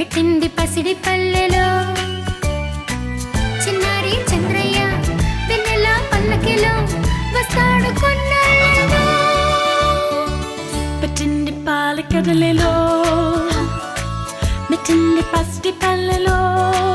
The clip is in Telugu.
పెట్టింది పసిడి పల్లెలో చిన్నారి చంద్రయ్య వెన్నెల పల్లకిలో వస్తాడు కొన్నాళ్ళలో పెట్టింది పాలకడలిలో మెట్టింది పసిడి పల్లెలో